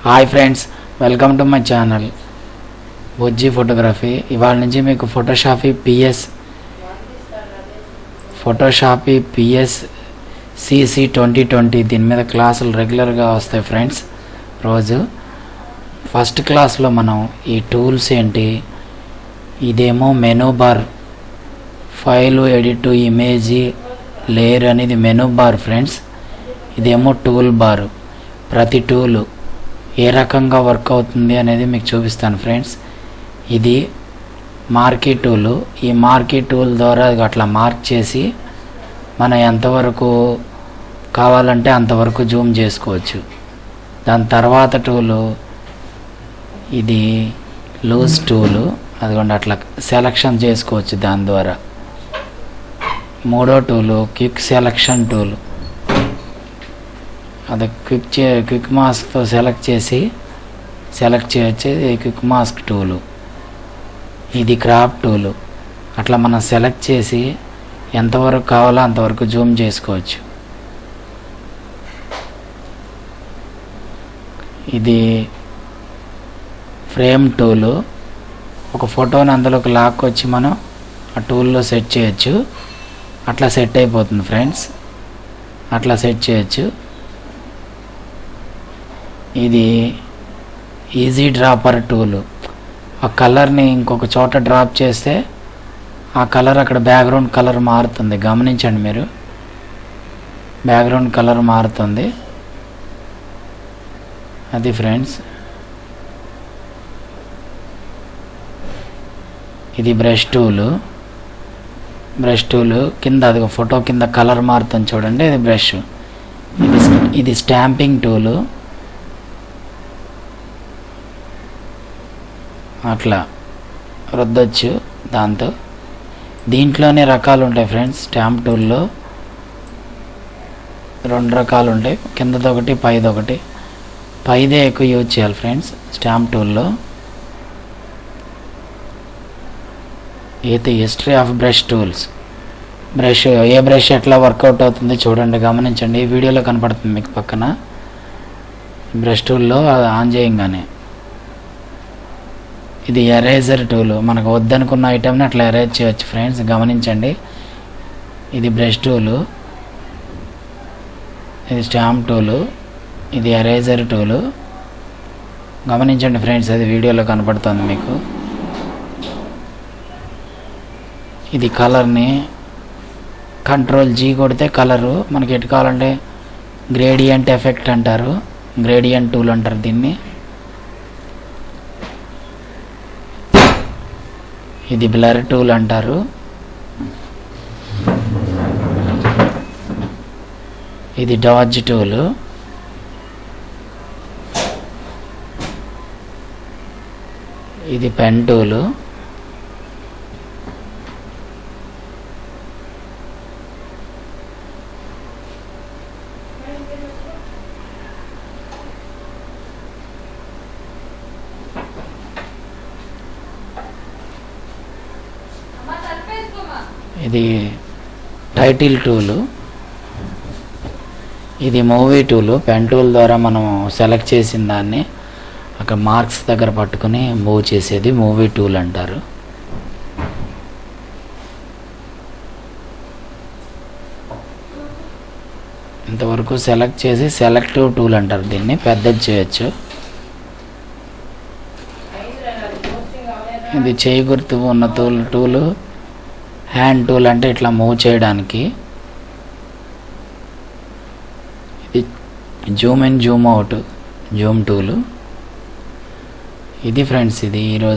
hi friends welcome to my channel Bujji photography ఇవాళ నుంచి మీకు Photoshop PS Photoshop PS CC twenty twenty దీని మీద క్లాసులు రెగ్యులర్గా వస్తాయి ఫ్రెండ్స్ రోజు ఫస్ట్ క్లాస్లో మనం ఈ టూల్స్ ఏంటి ఇదేమో menu bar file edit image layer అనేది మెనూ బార్ ఫ్రెండ్స్ ఇదేమో టూల్ బార్ ప్రతి టూలు ఏ రకంగా వర్క్ అవుతుంది అనేది మీకు చూపిస్తాను ఫ్రెండ్స్ ఇది మార్కీ టూలు ఈ మార్కీ టూల్ ద్వారా అట్లా మార్క్ చేసి మనం ఎంతవరకు కావాలంటే అంతవరకు జూమ్ చేసుకోవచ్చు దాని తర్వాత టూలు ఇది లూజ్ టూలు అదిగోండి అట్లా సెలక్షన్ చేసుకోవచ్చు దాని ద్వారా మూడో టూలు క్విక్ సెలక్షన్ టూల్ అది క్విక్ చే క్విక్ మాస్క్తో సెలెక్ట్ చేసి సెలెక్ట్ చేయొచ్చు ఇది క్విక్ మాస్క్ టూలు ఇది క్రాప్ టూలు అట్లా మనం సెలెక్ట్ చేసి ఎంతవరకు కావాలో అంతవరకు జూమ్ చేసుకోవచ్చు ఇది ఫ్రేమ్ టూలు ఒక ఫోటోని అందులోకి లాక్కొచ్చి మనం ఆ టూల్లో సెట్ చేయొచ్చు అట్లా సెట్ అయిపోతుంది ఫ్రెండ్స్ అట్లా సెట్ చేయొచ్చు ఇది ఈజీ డ్రాపర్ టూలు ఆ కలర్ని ఇంకొక చోట డ్రాప్ చేస్తే ఆ కలర్ అక్కడ బ్యాక్గ్రౌండ్ కలర్ మారుతుంది గమనించండి మీరు బ్యాక్గ్రౌండ్ కలర్ మారుతుంది అది ఫ్రెండ్స్ ఇది బ్రష్ టూలు బ్రష్ టూలు కింద అది ఫోటో కింద కలర్ మారుతుంది చూడండి ఇది బ్రష్ ఇది ఇది స్టాంపింగ్ టూలు అట్లా రుద్దొచ్చు దాంతో దీంట్లోనే రకాలు ఉంటాయి ఫ్రెండ్స్ స్టాంప్ టూల్లో రెండు రకాలు ఉంటాయి కిందదొకటి పైదొకటి పైదే ఎక్కువ యూజ్ చేయాలి ఫ్రెండ్స్ స్టాంప్ టూల్లో ఇది history of brush tools brush ఏ బ్రష్ ఎట్లా వర్కౌట్ అవుతుంది చూడండి గమనించండి ఈ వీడియోలో కనపడుతుంది మీకు పక్కన బ్రష్ టూల్లో అది ఆన్ చేయంగానే ఇది ఎరేజర్ టూల్ మనకు వద్దనుకున్న ఐటెంని అట్లా ఎరేజ్ చేయొచ్చు ఫ్రెండ్స్ గమనించండి ఇది బ్రష్ టూలు ఇది స్టాంప్ టూలు ఇది ఎరేజర్ టూలు గమనించండి ఫ్రెండ్స్ అది వీడియోలో కనపడుతుంది మీకు ఇది కలర్ని కంట్రోల్ జీ కొడితే కలరు మనకి ఎటు కావాలంటే గ్రేడియంట్ ఎఫెక్ట్ అంటారు గ్రేడియంట్ టూల్ అంటారు దీన్ని ఇది బ్లర్ టూల్ అంటారు ఇది డాజ్ టూల్ ఇది పెన్ టూలు ఇది టైటిల్ టూలు ఇది మూవీ టూలు పెన్ టూల్ ద్వారా మనం సెలెక్ట్ చేసిన దాన్ని అక్కడ మార్క్స్ దగ్గర పట్టుకుని మూవ్ చేసేది మూవీ టూల్ అంటారు ఇంతవరకు సెలెక్ట్ చేసి సెలెక్టివ్ టూల్ అంటారు దీన్ని పెద్దది చేయొచ్చు ఇది చేయి గుర్తు ఉన్న టూల్ టూలు హ్యాండ్ టూల్ అంటే ఇట్లా మూవ్ చేయడానికి ఇది zoom in zoom out zoom tool ఇది ఫ్రెండ్స్ ఇది ఈరోజు